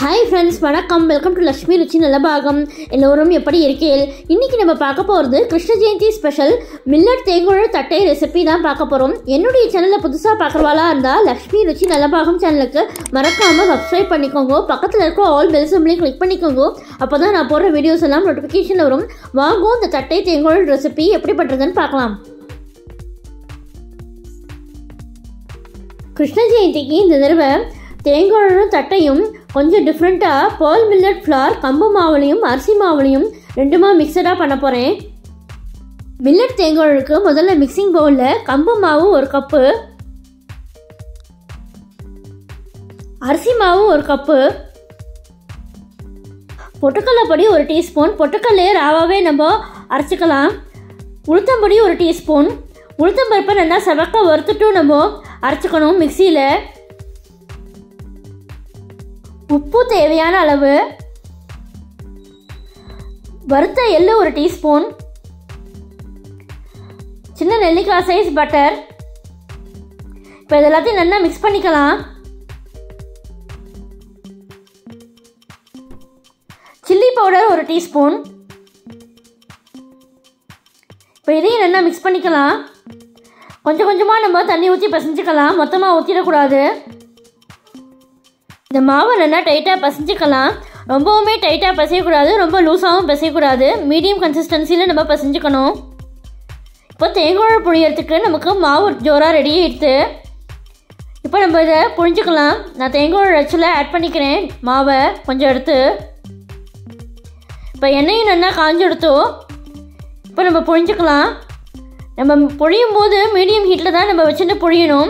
hi friends வணக்கம் welcome to Lakshmi Ruchi நல்லபாகம் எல்லோரும் எப்படி இருக்கீள் இன்னைக்கு நம்ம பார்க்க போகிறது கிருஷ்ண ஜெயந்தி ஸ்பெஷல் மில்லட் தேங்குழல் தட்டை ரெசிபி தான் பார்க்க போகிறோம் என்னுடைய சேனலை புதுசாக பார்க்குறவாளா இருந்தால் லக்ஷ்மி ருச்சி நல்லபாகம் சேனலுக்கு மறக்காமல் சப்ஸ்கிரைப் பண்ணிக்கோங்க பக்கத்தில் இருக்க ஆல் பெல் சிம்லையும் கிளிக் பண்ணிக்கோங்க அப்போ தான் நான் போடுற வீடியோஸ் எல்லாம் நோட்டிஃபிகேஷன் வரும் வாங்கும் இந்த தட்டை தேங்குழல் ரெசிபி எப்படி பண்ணுறதுன்னு பார்க்கலாம் கிருஷ்ண ஜெயந்திக்கு இந்த தடவை தேங்காயும் தட்டையும் கொஞ்சம் டிஃப்ரெண்ட்டாக பால் மில்லட் ஃப்ளார் கம்பு மாவுலையும் அரிசி மாவுலையும் ரெண்டுமா மிக்சடாக பண்ண போகிறேன் மில்லட் தேங்காய்க்கு முதல்ல மிக்சிங் பவுலில் கம்பு மாவு ஒரு கப்பு அரிசி மாவு ஒரு கப்பு பொட்டுக்கடலை பொடி ஒரு டீஸ்பூன் பொட்டுக்கல்லையே ராவாவே நம்ம அரைச்சிக்கலாம் உளுத்தம்பொடி ஒரு டீஸ்பூன் உளுத்தம்பருப்பை நல்லா செவக்க வறுத்துட்டும் நம்ம அரைச்சிக்கணும் மிக்சியில் உப்பு தேவையான அளவு வறுத்த எள்ளு ஒரு டீஸ்பூன் சின்ன நெல்லிக்காய் சைஸ் பட்டர் இப்போ இது எல்லாத்தையும் நல்லா மிக்ஸ் பண்ணிக்கலாம் சில்லி பவுடர் ஒரு டீஸ்பூன் இப்போ இதையும் நல்லா மிக்ஸ் பண்ணிக்கலாம் கொஞ்சம் கொஞ்சமாக நம்ம தண்ணி ஊற்றி பசஞ்சிக்கலாம் மொத்தமாக ஊற்றிடக்கூடாது இந்த மாவை நல்லா டைட்டாக பசைஞ்சிக்கலாம் ரொம்பவுமே டைட்டாக பசையக்கூடாது ரொம்ப லூஸாகவும் பசையக்கூடாது மீடியம் கன்சிஸ்டன்சியில் நம்ம பசைஞ்சிக்கணும் இப்போ தேங்காய் புழியறதுக்கு நமக்கு மாவு ஜோராக ரெடி ஆகிடுது இப்போ நம்ம இதை புழிஞ்சிக்கலாம் நான் தேங்காய் அச்சில் ஆட் பண்ணிக்கிறேன் மாவை கொஞ்சம் எடுத்து இப்போ எண்ணெயும் நல்லா காஞ்சி எடுத்தோம் இப்போ நம்ம புழிஞ்சிக்கலாம் நம்ம புழியும் போது மீடியம் ஹீட்டில் தான் நம்ம வச்சுட்டு புழியணும்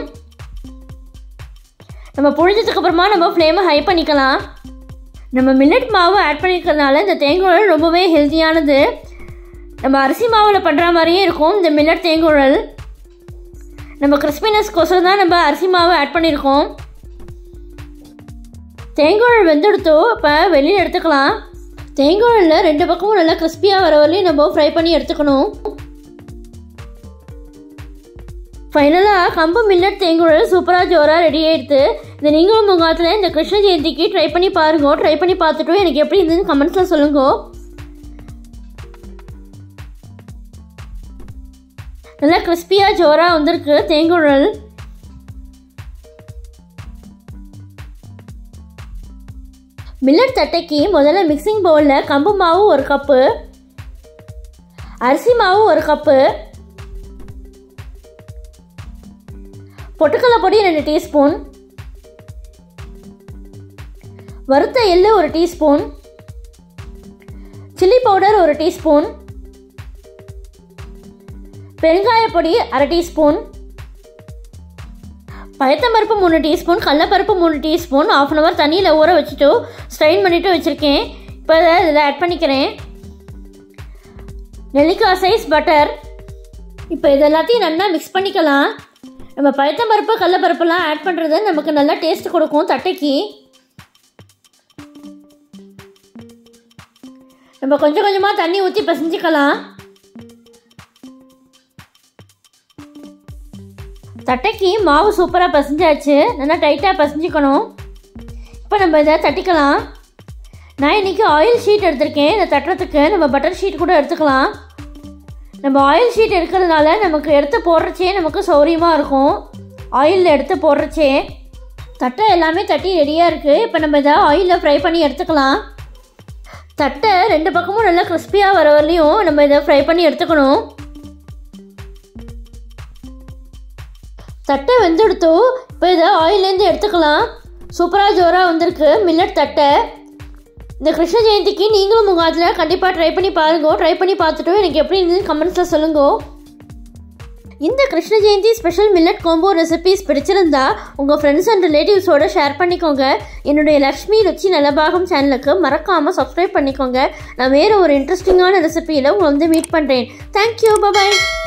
நம்ம புழிஞ்சதுக்கு அப்புறமா நம்ம ஃப்ளேமை ஹை பண்ணிக்கலாம் நம்ம மில்லட் மாவு ஆட் பண்ணிக்கிறதுனால இந்த தேங்குழல் ரொம்பவே ஹெல்த்தியானது நம்ம அரிசி மாவில் பண்ணுற மாதிரியே இருக்கும் இந்த மில்லட் தேங்குழல் நம்ம கிறிஸ்பினஸ்க்கோசரம் தான் நம்ம அரிசி மாவு ஆட் பண்ணியிருக்கோம் தேங்குழல் வெந்தெடுத்தோ இப்போ வெளியில் எடுத்துக்கலாம் தேங்குழலில் ரெண்டு பக்கமும் நல்லா கிறிஸ்பியாக வர வரையும் நம்ம ஃப்ரை பண்ணி எடுத்துக்கணும் ஃபைனலாக கம்பு மில்லட் தேங்குழல் சூப்பராக ஜோராக ரெடி ஆயிடுது இந்த நீங்களும் முகாத்தில் இந்த கிருஷ்ண ஜெயந்திக்கு ட்ரை பண்ணி பாருங்க ட்ரை பண்ணி பார்த்துட்டு எனக்கு எப்படி இருந்ததுன்னு கமெண்ட்ஸில் சொல்லுங்க நல்லா கிறிஸ்பியாக ஜோராக வந்திருக்கு தேங்குழல் மில்லட் தட்டைக்கு முதல்ல மிக்சிங் பவுலில் கம்பு மாவு ஒரு கப்பு அரிசி மாவு ஒரு கப்பு பொட்டுக்கடலை பொடி ரெண்டு டீஸ்பூன் வறுத்த எள்ளு ஒரு டீஸ்பூன் சில்லி பவுடர் ஒரு டீஸ்பூன் பெருங்காயப்பொடி அரை டீஸ்பூன் பயத்தம்பருப்பு மூணு டீஸ்பூன் கடலப்பருப்பு மூணு டீஸ்பூன் ஆஃப் அன் ஹவர் தண்ணியில் ஊற வச்சுட்டு ஸ்ட்ரைன் பண்ணிவிட்டு வச்சுருக்கேன் இப்போ இதை இதில் ஆட் பண்ணிக்கிறேன் நெல்லிக்காய் சைஸ் பட்டர் இப்போ இது எல்லாத்தையும் நல்லா மிக்ஸ் பண்ணிக்கலாம் நம்ம பயத்தம்பருப்பு கடலப்பருப்புலாம் ஆட் பண்ணுறது நமக்கு நல்லா டேஸ்ட் கொடுக்கும் தட்டைக்கு நம்ம கொஞ்சம் கொஞ்சமாக தண்ணி ஊற்றி பசஞ்சிக்கலாம் தட்டைக்கு மாவு சூப்பராக பசஞ்சாச்சு நல்லா டைட்டாக பசஞ்சிக்கணும் இப்போ நம்ம இதை தட்டிக்கலாம் நான் இன்றைக்கி ஆயில் ஷீட் எடுத்திருக்கேன் இதை தட்டுறதுக்கு நம்ம பட்டர் ஷீட் கூட எடுத்துக்கலாம் நம்ம ஆயில் ஷீட் எடுக்கிறதுனால நமக்கு எடுத்து போடுறச்சே நமக்கு சௌரியமாக இருக்கும் ஆயிலில் எடுத்து போடுறச்சே தட்டை எல்லாமே தட்டி ரெடியாக இருக்குது இப்போ நம்ம இதை ஆயிலில் ஃப்ரை பண்ணி எடுத்துக்கலாம் தட்டை ரெண்டு பக்கமும் நல்லா கிறிஸ்பியாக வர வரலையும் நம்ம இதை ஃப்ரை பண்ணி எடுத்துக்கணும் தட்டை வெந்தெடுத்தோ இப்போ இதை ஆயிலேருந்து எடுத்துக்கலாம் சூப்பராக ஜோராக வந்திருக்கு மில்லட் தட்டை இந்த கிருஷ்ண ஜெயந்திக்கு நீங்களும் உங்கள் அதில் கண்டிப்பாக ட்ரை பண்ணி பாருங்க ட்ரை பண்ணி பார்த்துட்டு எனக்கு எப்படி இருந்தது கமெண்ட்ஸில் சொல்லுங்க இந்த Krishna Jayanthi special millet combo recipes பிடிச்சிருந்தா உங்கள் ஃப்ரெண்ட்ஸ் அண்ட் ரிலேட்டிவ்ஸோட ஷேர் பண்ணிக்கோங்க என்னுடைய லக்ஷ்மி ருச்சி நலபாகம் சேனலுக்கு மறக்காமல் சப்ஸ்கிரைப் பண்ணிக்கோங்க நான் வேறு ஒரு இன்ட்ரெஸ்டிங்கான ரெசிபியில் உங்களை வந்து மீட் பண்ணுறேன் தேங்க்யூ பபாய்